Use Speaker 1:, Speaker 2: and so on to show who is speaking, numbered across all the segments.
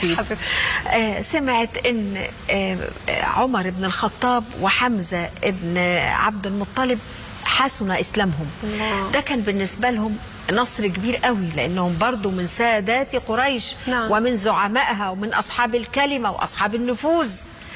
Speaker 1: حبيبتي
Speaker 2: حبيبتي.
Speaker 1: آه سمعت ان آه آه، عمر بن الخطاب وحمزه بن عبد المطلب حسن اسلامهم
Speaker 2: الله.
Speaker 1: ده كان بالنسبه لهم نصر كبير قوي لانهم برضو من سادات قريش
Speaker 2: نعم.
Speaker 1: ومن زعمائها ومن اصحاب الكلمه واصحاب النفوذ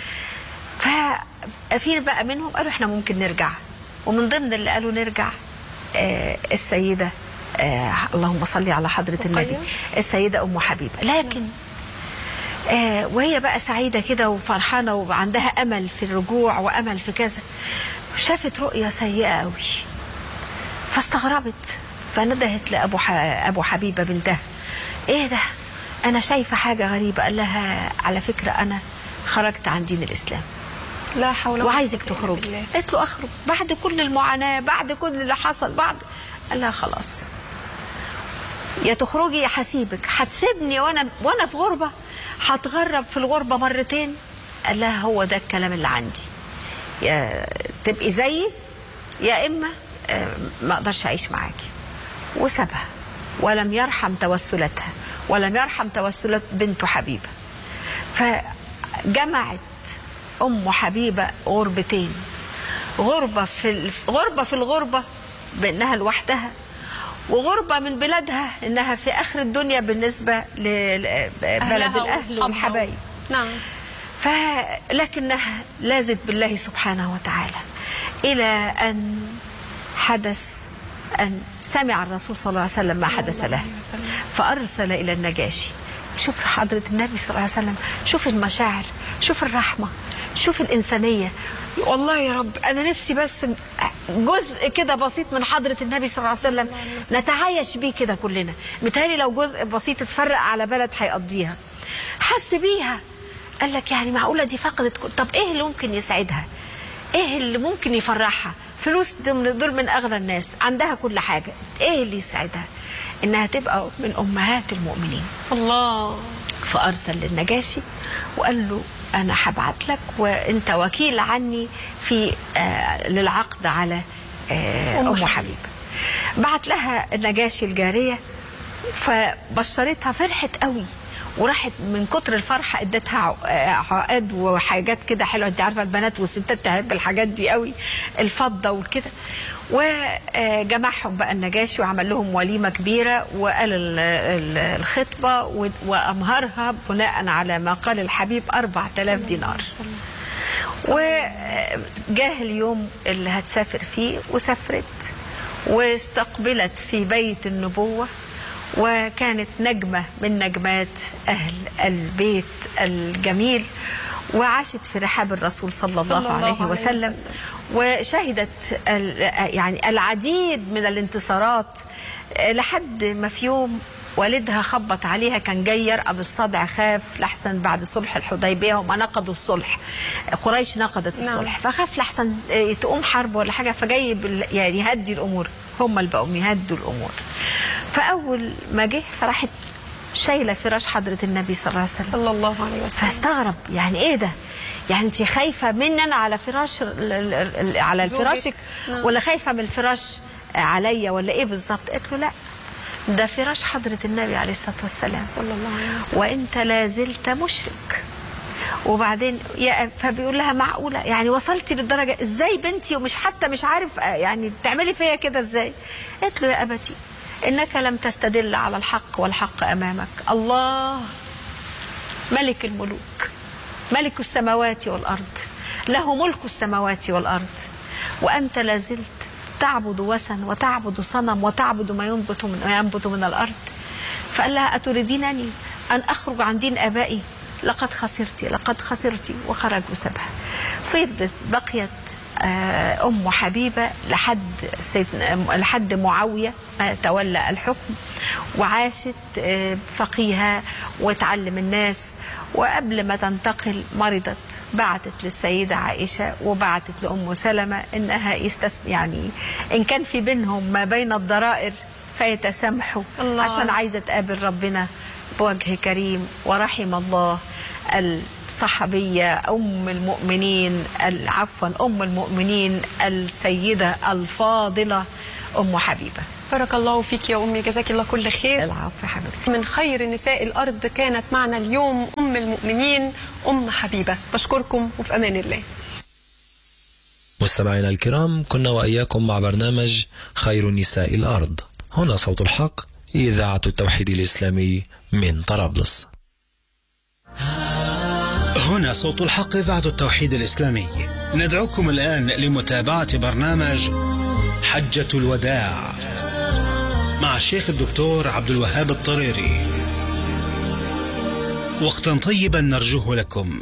Speaker 1: ففي بقى منهم قالوا احنا ممكن نرجع ومن ضمن اللي قالوا نرجع آه السيده آه اللهم صل على حضره النبي
Speaker 2: رقية.
Speaker 1: السيده ام حبيبه لكن آه وهي بقى سعيده كده وفرحانه وعندها امل في الرجوع وامل في كذا شافت رؤيه سيئه قوي فاستغربت فندهت لابو ح... ابو حبيبه بنتها ايه ده انا شايفه حاجه غريبه قال لها على فكره انا خرجت عن دين الاسلام
Speaker 2: لا حول ولا
Speaker 1: وعايزك
Speaker 2: قوة إلا
Speaker 1: تخرجي
Speaker 2: بالله.
Speaker 1: قالت له اخرج بعد كل المعاناه بعد كل اللي حصل بعد قال لها خلاص يا تخرجي يا هسيبك هتسيبني وانا وانا في غربه هتغرب في الغربه مرتين قال لها هو ده الكلام اللي عندي يا تبقي زيي يا اما آه، ما اقدرش اعيش معاكي وسابها ولم يرحم توسلاتها ولم يرحم توسلات بنته حبيبه فجمعت ام حبيبه غربتين غربه في ال- غربه في الغربه بانها لوحدها وغربه من بلادها انها في اخر الدنيا بالنسبه لبلد
Speaker 2: أهلها
Speaker 1: الاهل
Speaker 2: وأصحابها.
Speaker 1: والحبايب
Speaker 2: نعم
Speaker 1: فلكنها لازت بالله سبحانه وتعالى إلى أن حدث أن سمع الرسول صلى الله عليه وسلم ما
Speaker 2: صلى
Speaker 1: حدث
Speaker 2: الله
Speaker 1: له
Speaker 2: عليه وسلم.
Speaker 1: فأرسل إلى النجاشي شوف حضرة النبي صلى الله عليه وسلم شوف المشاعر شوف الرحمة شوف الإنسانية والله يا رب أنا نفسي بس جزء كده بسيط من حضرة النبي صلى الله عليه وسلم نتعايش بيه كده كلنا متهيألي لو جزء بسيط اتفرق على بلد هيقضيها حس بيها قال لك يعني معقولة دي فقدت كل- طب إيه اللي ممكن يسعدها ايه اللي ممكن يفرحها فلوس دول دول من اغنى الناس عندها كل حاجه ايه اللي يسعدها انها تبقى من امهات المؤمنين
Speaker 2: الله
Speaker 1: فارسل للنجاشي وقال له انا هبعت لك وانت وكيل عني في آه للعقد على آه
Speaker 2: أم
Speaker 1: ام
Speaker 2: حبيبة.
Speaker 1: حبيبه بعت لها النجاشي الجاريه فبشرتها فرحت قوي وراحت من كتر الفرحه ادتها ع- آه، عقاد وحاجات كده حلوه انت عارفه البنات والستات تحب الحاجات دي قوي الفضه وكده وجمعهم بقى النجاشي وعمل لهم وليمه كبيره وقال ال- ال- الخطبه و- وامهرها بناء على ما قال الحبيب 4000 دينار وجاه اليوم اللي هتسافر فيه وسافرت واستقبلت في بيت النبوة وكانت نجمة من نجمات أهل البيت الجميل وعاشت في رحاب الرسول صلى الله,
Speaker 2: صلى الله
Speaker 1: عليه
Speaker 2: عليه
Speaker 1: وسلم
Speaker 2: وسلم.
Speaker 1: وشهدت ال- يعني العديد من الانتصارات لحد ما في يوم والدها خبط عليها كان جاي يرقب الصدع خاف لحسن بعد صلح الحديبيه وما نقضوا الصلح قريش نقضت
Speaker 2: نعم.
Speaker 1: الصلح فخاف لحسن آه، تقوم حرب ولا حاجه فجاي بال- يعني يهدي الامور هم اللي بقوا يهدوا الامور فاول ما جه فراحت شايله فراش حضره النبي صلى الله عليه وسلم
Speaker 2: صلى الله عليه وسلم
Speaker 1: فاستغرب يعني ايه ده يعني انت خايفه مني انا على فراش ال- ال- ال- على
Speaker 2: زوجك.
Speaker 1: فراشك
Speaker 2: نعم.
Speaker 1: ولا خايفه من الفراش عليا ولا ايه بالظبط قلت له لا ده فراش حضره النبي عليه الصلاه والسلام
Speaker 2: صلى الله عليه وسلم
Speaker 1: وانت لا زلت مشرك وبعدين يا فبيقول لها معقوله يعني وصلتي للدرجه ازاي بنتي ومش حتى مش عارف آه، يعني تعملي فيا كده ازاي قالت له يا ابتي انك لم تستدل على الحق والحق امامك الله ملك الملوك ملك السماوات والارض له ملك السماوات والارض وانت لا زلت تعبد وثن وتعبد صنم وتعبد ما ينبت من ما ينبت من الارض فقال لها اتريدينني ان اخرج عن دين ابائي لقد خسرت لقد خسرت وخرج وسابها فضلت بقيت آه، ام حبيبه لحد سيدنا لحد معاويه ما تولى الحكم وعاشت آه، فقيهه وتعلم الناس وقبل ما تنتقل مرضت بعتت للسيده عائشه وبعتت لام سلمه انها يستس يعني ان كان في بينهم ما بين الضرائر فيتسامحوا
Speaker 2: الله.
Speaker 1: عشان عايزه تقابل ربنا بوجه كريم ورحم الله الصحابيه ام المؤمنين ال- عفوا ام المؤمنين السيده الفاضله ام حبيبه
Speaker 2: بارك الله فيك يا أمي جزاك الله كل خير
Speaker 1: العفو يا حبيبتي
Speaker 2: من خير نساء الأرض كانت معنا اليوم أم المؤمنين أم حبيبة بشكركم وفي أمان الله
Speaker 3: مستمعينا الكرام كنا وإياكم مع برنامج خير نساء الأرض هنا صوت الحق إذاعة التوحيد الإسلامي من طرابلس
Speaker 4: هنا صوت الحق إذاعة التوحيد الإسلامي ندعوكم الآن لمتابعة برنامج حجة الوداع مع الشيخ الدكتور عبد الوهاب الطريري وقتا طيبا نرجوه لكم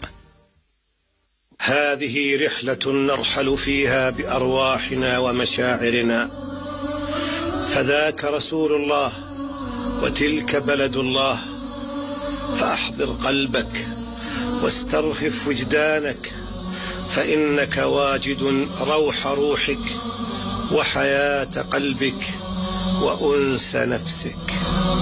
Speaker 5: هذه رحلة نرحل فيها بأرواحنا ومشاعرنا فذاك رسول الله وتلك بلد الله فأحضر قلبك واسترهف وجدانك فإنك واجد روح روحك وحياة قلبك وأنس نفسك